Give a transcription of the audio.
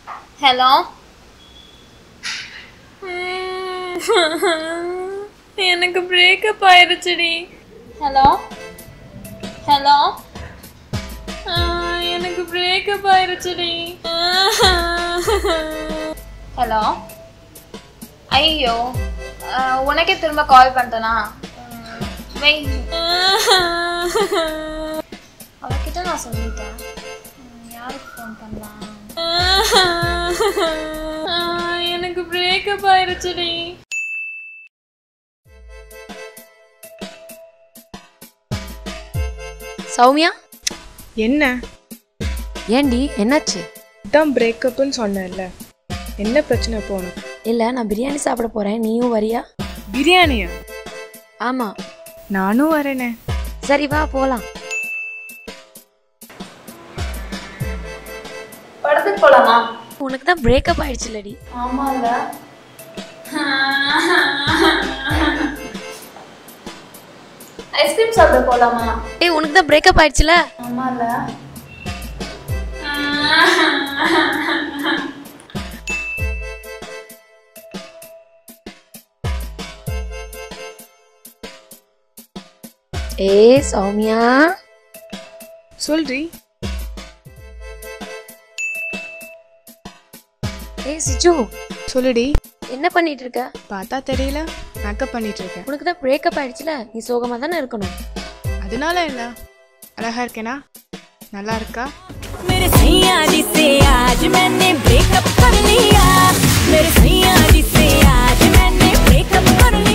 hello எனக்கு breakup ஆயிருச்சுடி hello hello எனக்கு பிரேக்கப் ஆயிருச்சுடி ஹலோ ஐயோ ஆஹ், உனக்கே திரும்ப கால் பண்ணிட்டேனா வெய் அவகிட்ட நான் சொல்லிட்டேன் உம், யாருக்கு ஃபோன் பண்ணலாம் ஆஹ், எனக்கு பிரேக்கப் ஆயிருச்சுடி சௌமியா என்ன ஏண்டி என்னாச்சு இதான் பிரேக்கப்னு சொன்னேன்ல என்ன பிரச்சனை இப்போ உனக்கு இல்லை நான் பிரியாணி சாப்பிட போகிறேன் நீயும் வரியா பிரியாணியா ஆமாம் நானும் வரேனே சரி வா போகலாம் படத்துக்கு போலாமா உனக்கு தான் பிரேக்கப் ஆயிடுச்சுலடி ஆமால ஐஸ்கிரீம் சாப்பிட போலாமா ஏய் உனக்கு தான் பிரேக்கப் ஆயிடுச்சுல ஆமால ஏய் சௌமியா சொல்றி ஏய் சிஜு சொல்லுடி என்ன பண்ணிட்டு இருக்க பார்த்தா தெரியல மேக்கப் பண்ணிட்டு இருக்கேன் உனக்கு தான் பிரேக்கப் ஆயிடுச்சுல நீ சோகமாக தானே இருக்கணும் அதனால என்ன அழகா இருக்கேனா நல்லா இருக்கா मेरे सैया जी से आज मैंने ब्रेकअप कर लिया मेरे सैया जी से आज मैंने ब्रेकअप कर